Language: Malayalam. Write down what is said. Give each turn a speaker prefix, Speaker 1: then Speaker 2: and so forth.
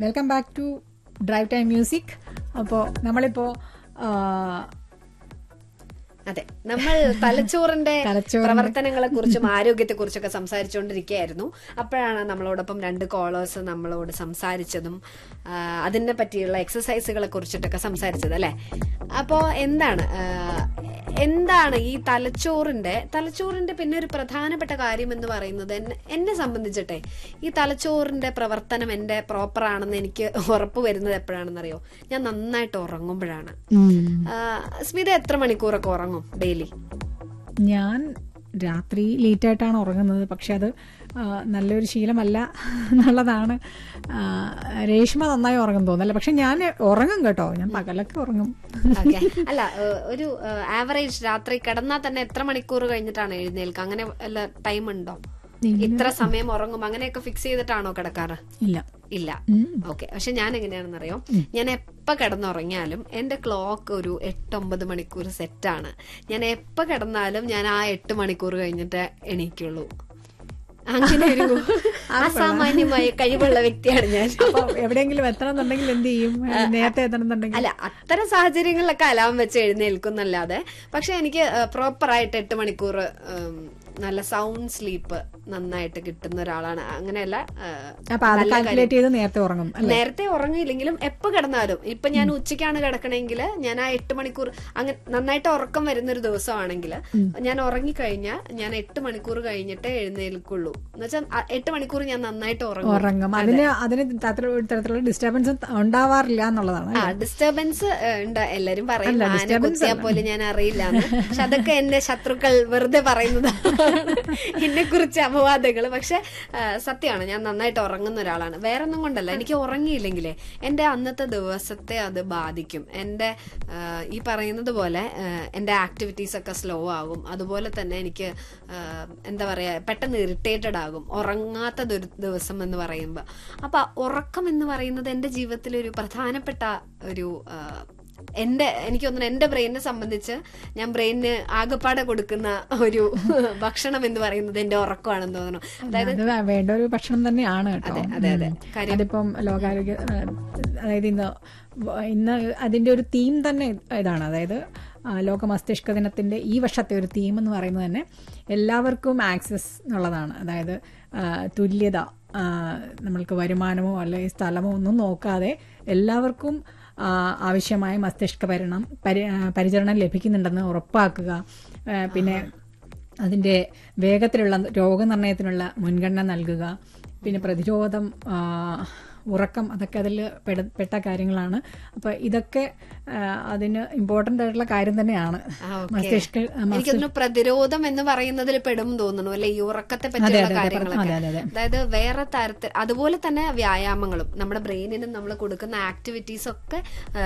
Speaker 1: Welcome back to drive time music അപ്പോൾ നമ്മളിപ്പോ ആ,
Speaker 2: അതെ നമ്മൾ തലച്ചോറിന്റെ
Speaker 1: തലച്ചോറിന്റെ-
Speaker 2: പ്രവർത്തനങ്ങളെ കുറിച്ചും ആരോഗ്യത്തെ കുറിച്ചൊക്കെ സംസാരിച്ചുകൊണ്ടിരിക്കുകയായിരുന്നു അപ്പോഴാണ് നമ്മളോടൊപ്പം രണ്ട് കോളേഴ്സ് നമ്മളോട് സംസാരിച്ചതും ആ, അതിനെ പറ്റിയുള്ള എക്സസൈസുകളെ കുറിച്ചിട്ടൊക്കെ സംസാരിച്ചത് അല്ലെ അപ്പോ എന്താണ് ആ, എന്താണ് ഈ തലച്ചോറിന്റെ തലച്ചോറിന്റെ പിന്നെ ഒരു പ്രധാനപ്പെട്ട കാര്യം എന്ന് പറയുന്നത് എന്നെ- എന്നെ സംബന്ധിച്ചിട്ടെ ഈ തലച്ചോറിന്റെ പ്രവർത്തനം എന്റെ പ്രോപ്പർ ആണെന്ന് എനിക്ക് ഉറപ്പ് വരുന്നത് എപ്പോഴാണെന്നറിയോ ഞാൻ നന്നായിട്ട് ഉറങ്ങുമ്പോഴാണ് ആ, സ്മിത എത്ര മണിക്കൂറൊക്കെ ഉറങ്ങും ഡെയിലി
Speaker 1: ഞാൻ രാത്രി ലേറ്റ് ആയിട്ടാണ് ഉറങ്ങുന്നത് പക്ഷെ അത് ആ, നല്ലൊരു ശീലമല്ല എന്നുള്ളതാണ് ആ, രേഷ്മ നന്നായി ഉറങ്ങും തോന്നല്ലേ പക്ഷെ ഞാൻ ഉറങ്ങും കേട്ടോ ഞാൻ പകലൊക്കെ ഉറങ്ങും
Speaker 2: ഓക്കെ അല്ല ഏഹ്, ഒരു ആവറേജ് രാത്രി കിടന്നാൽ തന്നെ എത്ര മണിക്കൂർ കഴിഞ്ഞിട്ടാണ് എഴുന്നേൽക്കുക അങ്ങനെ വല്ല ടൈം ഉണ്ടോ ഇത്ര സമയം ഉറങ്ങും അങ്ങനെയൊക്കെ ഫിക്സ് ചെയ്തിട്ടാണോ കിടക്കാറ്
Speaker 1: ഇല്ല
Speaker 2: ഇല്ല ഓക്കെ പക്ഷെ ഞാൻ എങ്ങനെയാണെന്നറിയോ ഞാൻ എപ്പോ കിടന്നുറങ്ങിയാലും എന്റെ ക്ലോക്ക് ഒരു എട്ടൊമ്പത് മണിക്കൂർ സെറ്റാണ് ഞാൻ എപ്പോ കിടന്നാലും ഞാൻ ആ എട്ട് മണിക്കൂർ കഴിഞ്ഞിട്ട് എണീക്കുള്ളൂ അങ്ങനെ ഒരു അസാമാന്യമായ കഴിവുള്ള വ്യക്തിയാണ് ഞാൻ
Speaker 1: അപ്പൊ എവിടെയെങ്കിലും എത്തണം എന്നുണ്ടെങ്കിൽ എന്ത് ചെയ്യും നേരത്തെ എത്തണം എന്നുണ്ടെങ്കിൽ
Speaker 2: അല്ല അത്തരം സാഹചര്യങ്ങളിലൊക്കെ അലാം വെച്ച് എഴുന്നേൽക്കുന്നല്ലാതെ പക്ഷെ എനിക്ക് പ്രോപ്പർ ആയിട്ട് എട്ട് മണിക്കൂർ ഉം, നല്ല സൗണ്ട് സ്ലീപ്പ് നന്നായിട്ട് കിട്ടുന്ന ഒരാളാണ് അങ്ങനെയല്ല ആ,
Speaker 1: അപ്പൊ അത്
Speaker 2: നല്ല കാര്യം.
Speaker 1: കാൽക്കുലേറ്റ് ചെയ്ത് നേരത്തെ ഉറങ്ങും അല്ലെ
Speaker 2: നേരത്തെ ഉറങ്ങിയില്ലെങ്കിലും എപ്പോ കിടന്നാലും ഇപ്പൊ ഞാൻ ഉച്ചയ്ക്കാണ് കിടക്കണമെങ്കിൽ ഞാൻ ആ എട്ട് മണിക്കൂർ അങ്ങനെ നന്നായിട്ട് ഉറക്കം വരുന്ന ഒരു ദിവസമാണെങ്കിൽ ഞാൻ ഉറങ്ങിക്കഴിഞ്ഞാൽ ഞാൻ എട്ട് മണിക്കൂർ കഴിഞ്ഞിട്ടേ എഴുന്നേൽക്കുള്ളൂ എന്നുവെച്ചാൽ എട്ട് മണിക്കൂർ ഞാൻ നന്നായിട്ട് ഉറങ്ങും
Speaker 1: ഉറങ്ങും അതിന് അതിന് തരത്തിലുള്ള ഒരു തരത്തിലുള്ള ഡിസ്റ്റർബൻസ് ഉണ്ടാവാറില്ല എന്നുള്ളതാണ്
Speaker 2: ആ ഡിസ്റ്റർബൻസ് ഉണ്ട് എല്ലാരും പറയും
Speaker 1: അല്ല,
Speaker 2: ആന
Speaker 1: disturbance
Speaker 2: കുത്തിയാ പോലെ ഞാൻ അറിയില്ല പക്ഷെ അതൊക്കെ എന്റെ ശത്രുക്കൾ വെറുതെ പറയുന്നത് എന്നെ കുറിച്ച് അപവാദങ്ങൾ പക്ഷെ ആ, സത്യമാണ് ഞാൻ നന്നായിട്ട് ഉറങ്ങുന്ന ഒരാളാണ് വേറെ ഒന്നും കൊണ്ടല്ല എനിക്ക് ഉറങ്ങിയില്ലെങ്കിലേ എന്റെ അന്നത്തെ ദിവസത്തെ അത് ബാധിക്കും എന്റെ ആ, ഈ പറയുന്നത് പോലെ ആ, എന്റെ ആക്ടിവിറ്റീസ് ഒക്കെ സ്ലോ ആകും അതുപോലെ തന്നെ എനിക്ക് ആ, എന്താ പറയാ പെട്ടെന്ന് ഇറിറ്റേറ്റഡ് ആകും ഉറങ്ങാത്ത ഒരു ദിവസം എന്ന് പറയുമ്പോൾ അപ്പൊ ഉറക്കം എന്ന് പറയുന്നത് എന്റെ ജീവിതത്തിലെ ഒരു പ്രധാനപ്പെട്ട ഒരു ആ, എന്റെ എനിക്ക് തോന്നുന്നു എന്റെ ബ്രെയിനിനെ സംബന്ധിച്ച് ഞാൻ ബ്രെയിനിന് ആകപ്പാടെ കൊടുക്കുന്ന ഒരു ഭക്ഷണം എന്ന് പറയുന്നത് എന്റെ ഉറക്കമാണെന്ന് തോന്നുന്നു അതായത്
Speaker 1: അത് വേണ്ട ഒരു ഭക്ഷണം തന്നെയാണ് കേട്ടോ
Speaker 2: അതെ, അതെ.
Speaker 1: ഉം. അതിപ്പം ലോകാരോഗ്യ ഏഹ്, അതായത് ഇന്ന് വ- ഇന്ന് അതിന്റെ ഒരു തീം തന്നെ ഇതാണ് അതായത് ആ, ലോക മസ്തിഷ്ക ദിനത്തിന്റെ ഈ വർഷത്തെ ഒരു തീം എന്ന് പറയുന്നത് തന്നെ എല്ലാവർക്കും ആക്സസ് എന്നുള്ളതാണ് അതായത് ആ, തുല്യത ആ, നമ്മൾക്ക് വരുമാനമോ അല്ലെങ്കിൽ സ്ഥലമോ ഒന്നും നോക്കാതെ എല്ലാവർക്കും ആ, ആവശ്യമായ മസ്തിഷ്ക ഭരണം പരി- ആ, പരിചരണം ലഭിക്കുന്നുണ്ടെന്ന് ഉറപ്പാക്കുക ആ, പിന്നെ അതിൻ്റെ വേഗത്തിലുള്ള രോഗനിർണയത്തിനുള്ള മുൻഗണന നൽകുക പിന്നെ പ്രതിരോധം ആ, ഉറക്കം അതൊക്കെ അതിൽ പെട്ട കാര്യങ്ങളാണ് അപ്പൊ ഇതൊക്കെ ആ, അതിന് ഇമ്പോർട്ടന്റ് ആയിട്ടുള്ള കാര്യം തന്നെയാണ്
Speaker 2: ആ, okay.
Speaker 1: മസ്തിഷ്ക
Speaker 2: എനിക്ക് തോന്നുന്നു പ്രതിരോധം എന്ന് പറയുന്നതിൽ പെടും തോന്നുന്നു അല്ലെ ഈ ഉറക്കത്തെ
Speaker 1: അതെ,
Speaker 2: പറ്റിയുള്ള
Speaker 1: അതെ,
Speaker 2: കാര്യങ്ങളൊക്കെ
Speaker 1: അതെ, അതെ, അതെ.
Speaker 2: അതായത് വേറെ തരത്തിൽ അതുപോലെ തന്നെ വ്യായാമങ്ങളും നമ്മുടെ ബ്രെയിനിന് നമ്മൾ കൊടുക്കുന്ന ആക്ടിവിറ്റീസ് ഒക്കെ ആ,